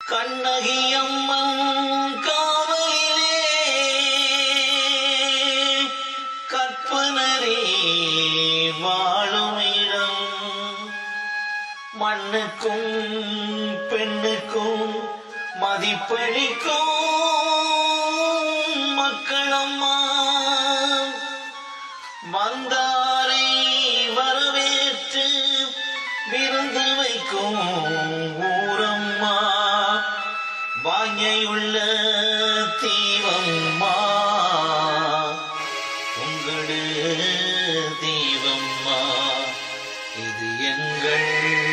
கண்ணகியம்மன் காவலிலே கற்பனரே வாழுமிடம் மண்ணுக்கும் பெண்ணுக்கும் மதிப்பளிக்கும் மக்களம்மா வந்தாரை வரவேற்று விருந்து வைக்கும் ஊரம்மா வாஞ்சையுள்ள தீவம்மா உங்களு தீவம்மா இது எங்கள்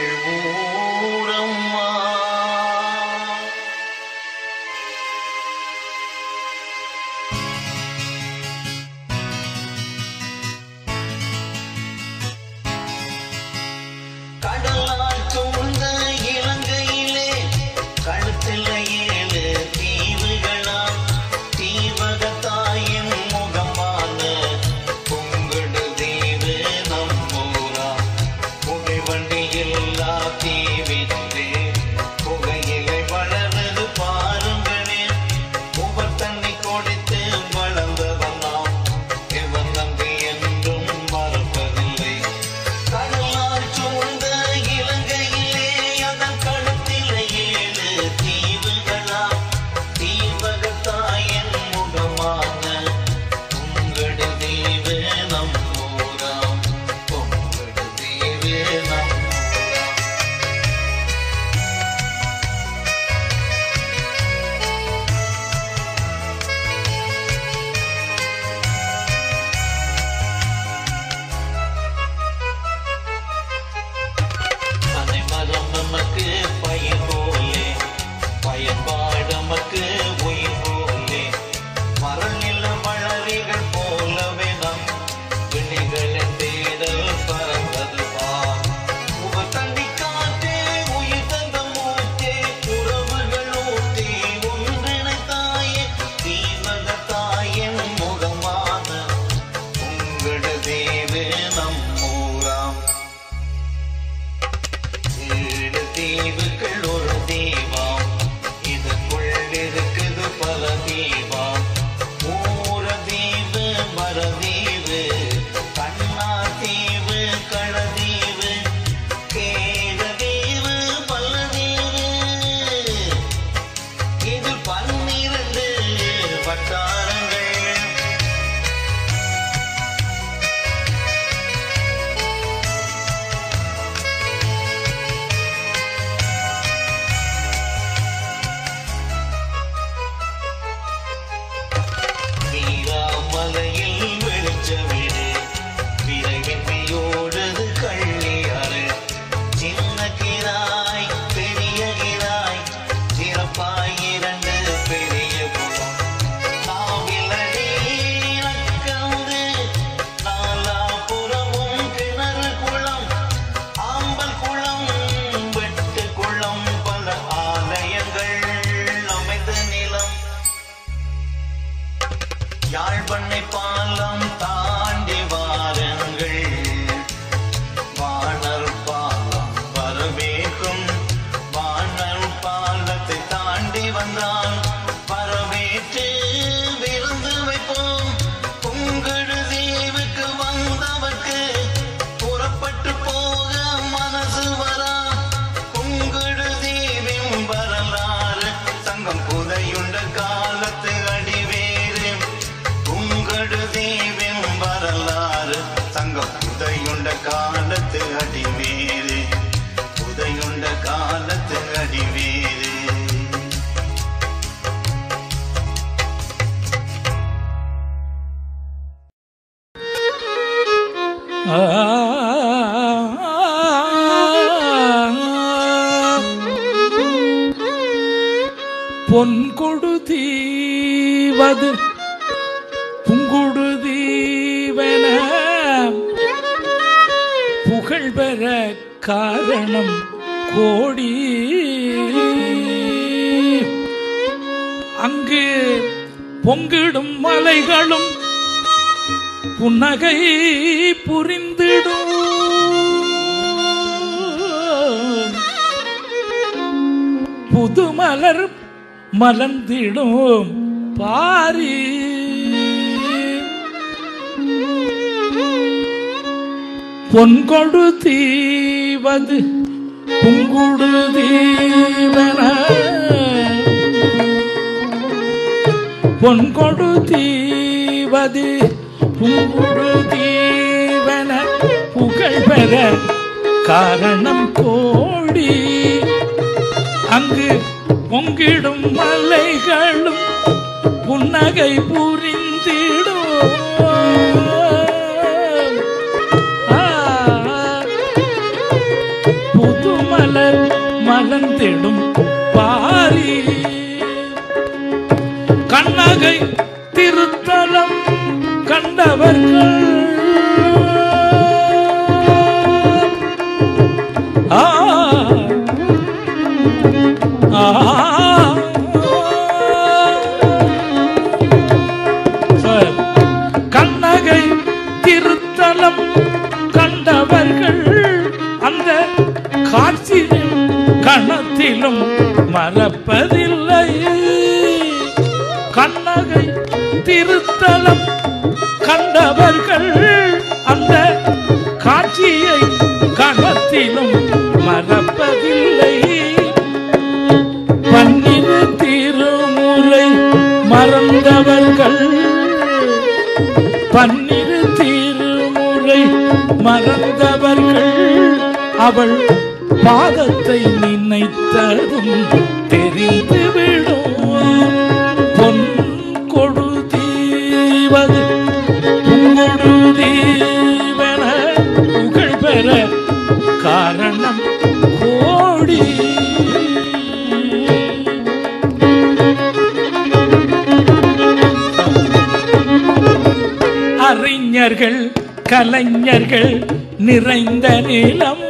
ஊரம்மா கடலால் சூழ்ந்த இலங்கையிலே கழுத்தில் ஏழு தீவுகளாம் தீவகத்தாயின் முகமான பொங்கடு தீவு நம்மூரா புகைவண்டி எல்லா தீவிற்றே புகையிலை வளருது பாருங்களே உவர் தண்ணி கொடுத்து வளர்ந்ததெல்லாம் எவன் நன்றி என்றும் மறப்பதில்லை கடலால் சூழ்ந்த இலங்கையிலே அதன் கழுத்திலே ஏழு தீவுகளாம் தீவகத்தாயின் முகமான உங்கடு தீவு நம்மூராம் உங்கடு தீவு நம்மூராம் அனைமரம் நமக்கு பயிர் போலே பயன்பாடு நமக்கு உயிர் போலே மரல் நில மலரிகள் போலவே நம் கிளிகளின் தேடல் பறந்தது பார் உக தண்ணி காற்றே உயிர் தந்த மூச்சே உறவுகள் ஊட்டி ஒன்றிணைத்தாயே தீவக தாயின் முகமான உங்கள தேவு நம்மூராம் ஏழு தீவுகள் ஒரு தீவாம் இதுக்குள் இருக்குது பல தீவாம் ஊர தீவு மரதீவு கண்ணா தீவு களதீவு கேக தீவு பல்லதீவு இது பன்னிரண்டு வட்டாரங்கள் வீராமலையில் வெளிச்ச வீடு விரைவின்மையோடது கள்ளியாறு சின்ன கிராய் பெரிய கிராய் சிறப்பாய் இரண்டு பெரிய குளம் நாவிலடி நக்கவுது நாலாபுறமும் கிணறு குளம் ஆம்பல் குளம் வெட்டு குளம் பல ஆலயங்கள் அமைந்த நிலம் யாழ்பண்ணை பாலம் தாண்டி வாருங்கள் வானர் பாலம் வரவேற்கும் வானர் பாலத்தை தாண்டி வந்தால் வரவேற்று விருந்து வைப்போம் உங்கள் தீவுக்கு வந்தவர்க்கு புறப்பட்டு போக மனசு வரா உங்கள் தீவின் வரலாறு சங்கம் புதையுண்ட காலத்து அடிவேறு உங்கள் தீவின் வரலாறு சங்கம் புதையுண்ட காலத்து அடிவேறு புதையுண்ட காலத்து அடிவேறு பொன்கொடு தீவது புங்குடு தீவன புகழ் பெற காரணம் கோடி அங்கு பொங்கிடும் மலைகளும் புன்னகை புரிந்திடும் புதுமலர் மலர்ந்திடும் பாரி பொன்கொடு தீவது புங்குடு தீவன பொன்கொடு தீவது புங்குடு தீவன புகழ் பெற காரணம் கோடி அங்கு பொங்கிடும் மலைகளும் புன்னகை புரிந்திடும் ஆ, புதுமலர் மலர்ந்திடும் பாரி கண்ணகை திருத்தலம் கண்டவர்கள் ஆ சார், கண்ணகை திருத்தலம் கண்டவர்கள் அந்த காட்சியும் கணத்திலும் மறப்பதில்லை கண்ணகை திருத்தலம் கண்டவர்கள் அந்த காட்சியை கணத்திலும் மறப்பதில்லை பன்னிரு திருமுறை மறந்தவர்கள் பன்னிரு திருமுறை மறந்தவர்கள் அவள் பாதத்தை நினைத்ததும் தெரிந்துவிடும் பொன் கொடு தீவது புங்கொடு தீவன புகழ் பெற காரணம் கோடி அறிஞர்கள் கலைஞர்கள் நிறைந்த நிலம்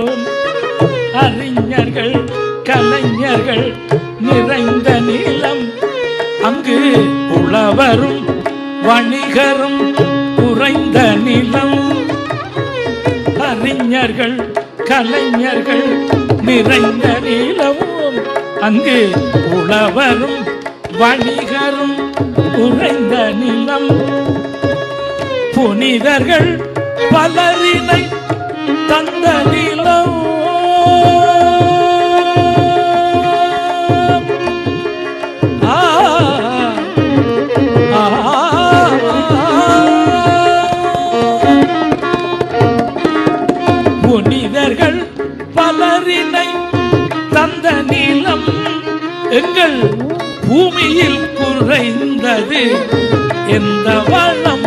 அறிஞர்கள் கலைஞர்கள் நிறைந்த நிலம் அங்கு உழவரும் வணிகரும் குறைந்த நிலம் அறிஞர்கள் கலைஞர்கள் நிறைந்த நிலவும் அங்கு உழவரும் வணிகரும் குறைந்த நிலம் புனிதர்கள் பலரினை தந்த நிலம் ஆ, ஆ, புனிதர்கள் பலரினை தந்த நீளம் எங்கள் பூமியில் குறைந்தது எந்த வளம்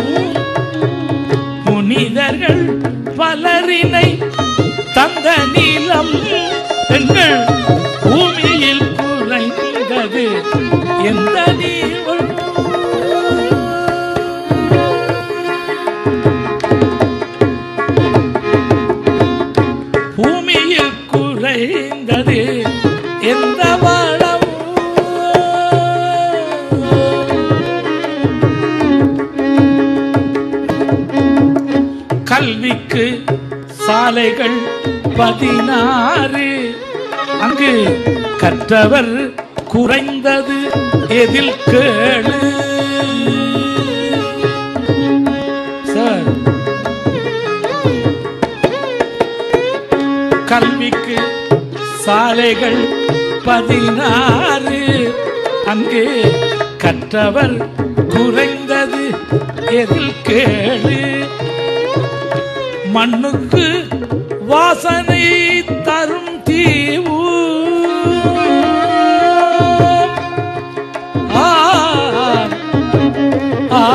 புனிதர்கள் பலரினை தந்த நீளம் எங்கள் பூமியில் குறைந்தது எந்த நீளம் பூமியில் குறைந்தது எந்த வளம் கல்விக்கு சாலைகள் பதினாறு அங்கு கற்றவர் குறைந்தது எதில் கேளு சார் கல்விக்கு சாலைகள் பதினாறு அங்கு கற்றவர் குறைந்தது எதில் கேளு மண்ணுக்கு வாசனை தரும் தீவு ஆ, ஆ,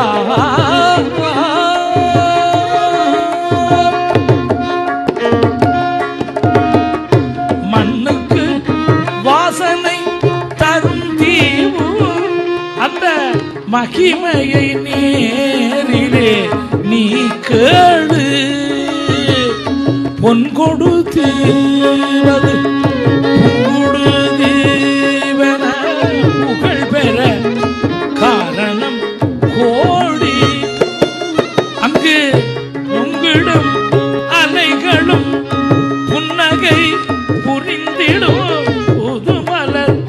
மண்ணுக்கு வாசனை தரும் தீவு அந்த மகிமையை நேரிலே நீ கேளு பொன் கொடுத்தீவது புங்குடு தீவன புகழ் பெற காரணம் கோடி அங்கு உங்கிடும் அலைகளும் புன்னகை புரிந்திடும் புதுமலர்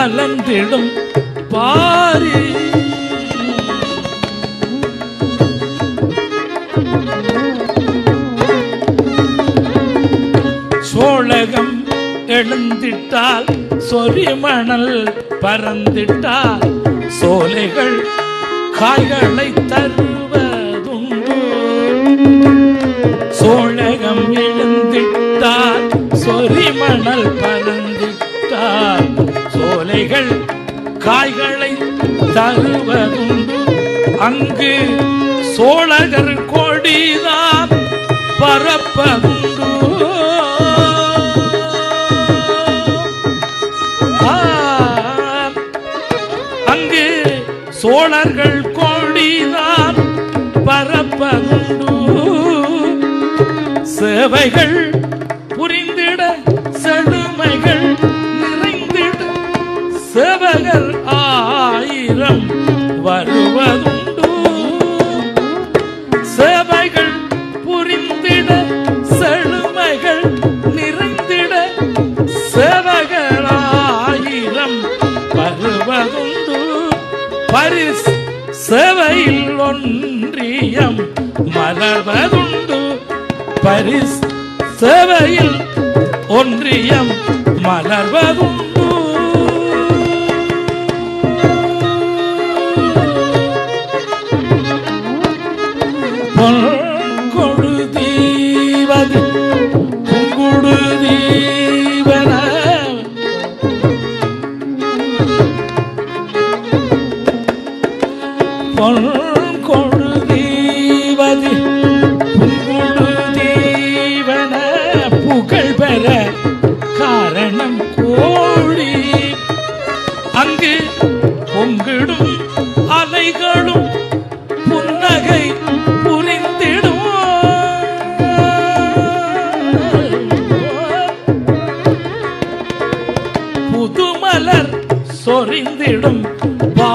மலர்ந்திடும் பாரி சோழகம் எழுந்திட்டால் சொரிமணல் பறந்திட்டால் சோலைகள் காய்களை தருவதுண்டு சோழகம் எழுந்திட்டால் சொரிமணல் பறந்திட்டால் சோலைகள் காய்களை தருவதுண்டு அங்கு சோழகர் கொடிதான் பரப்பதுண்டு ஆ, அங்கு சோழர்கள் கொடிதான் பரப்பதுண்டு சேவைகள் புரிந்திட செழுமைகள் நிறைந்திட சேவகர் ஆயிரம் வருவதுண்டு சேவைகள் புரிந்திட செழுமைகள் நிறைந்திட சேவகர் ஆயிரம் வருவதுண்டு பரிஸ் சேவையில் ஒன்றியம் மலர்வதுண்டு பரிஸ் சேவையில் ஒன்றியம் மலர்வதுண்டு பொற்கொடு தீவது புங்குடு தீவன பொற்கொடு தீவது புங்குடு தீவன புகழ் பெற காரணம் கோழி அங்கு பொங்கிடும் அலைகளும் புன்னகை புரிந்திடும் சொரிந்திடும்